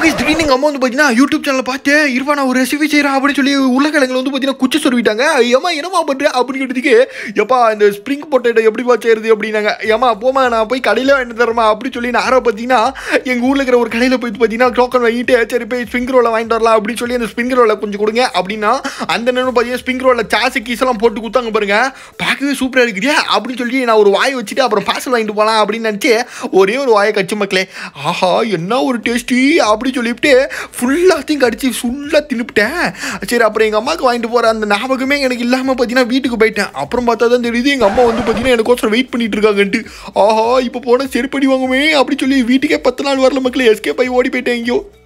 guys திடீர்னு எங்கள் அம்மா வந்து பார்த்தீங்கன்னா யூடியூப் சேனல் பார்த்து இருவா நான் ஒரு ரெசிபி செய்கிறேன் அப்படின்னு சொல்லி உருளைக்கிழங்குல வந்து பார்த்தீங்கன்னா குச்சி சொல்லிட்டாங்க ஏமா என்னமா பண்ணுறேன் அப்படின்னு கேட்டதுக்கு எப்பா இந்த ஸ்ப்ரிங் பொட்டேட்டோ எப்படிப்பா செய்யறது அப்படின்னாங்க ஏமா போமா நான் போய் கடையில் வாங்கிட்டு தரமா அப்படின்னு சொல்லி நான் பார்த்தீங்கன்னா எங்கள் ஊரில் இருக்கிற ஒரு கடையில் போய் பார்த்தீங்கன்னா டோக்கன் வாங்கிட்டு சரி போய் ஸ்ப்ரிங் ரோலை வாங்கிட்டு வரலாம் அப்படின்னு சொல்லி அந்த ஸ்ப்ரிங் ரோலை கொஞ்சம் கொடுங்க அப்படின்னா அந்த நேரம் பார்த்தீங்கன்னா ஸ்ப்ரிங் ரோலில் சாசு கீஸெல்லாம் போட்டு கொடுத்தாங்க பாருங்க பார்க்கவே சூப்பராக இருக்குடியா அப்படின்னு சொல்லி நான் ஒரு வாய் வச்சுட்டு அப்புறம் பார்சல் வாங்கிட்டு போகலாம் அப்படின்னு நினச்சி ஒரே ஒரு வாயை கடிச்சு மக்களே ஆஹா என்ன ஒரு டேஸ்டி அப்படி சொல்லிவிட்டு ஃபுல்லாத்தையும் கடிச்சு ஃபுல்லாக தின்னுப்பிட்டேன் சரி அப்புறம் எங்கள் அம்மாவுக்கு வாங்கிட்டு போகிற அந்த ஞாபகமே எனக்கு இல்லாமல் பார்த்தீங்கன்னா வீட்டுக்கு போயிட்டேன் அப்புறம் பார்த்தா தான் தெரியுது எங்கள் அம்மா வந்து பார்த்தீங்கன்னா எனக்கோசரம் வெயிட் பண்ணிட்டு இருக்காங்கன்ட்டு ஆஹா இப்போ போனால் செருப்படி வாங்குமே அப்படி சொல்லி வீட்டுக்கே பத்து நாள் வரல மக்களே எஸ்கே போய் ஓடி போயிட்டேன் எங்கேயோ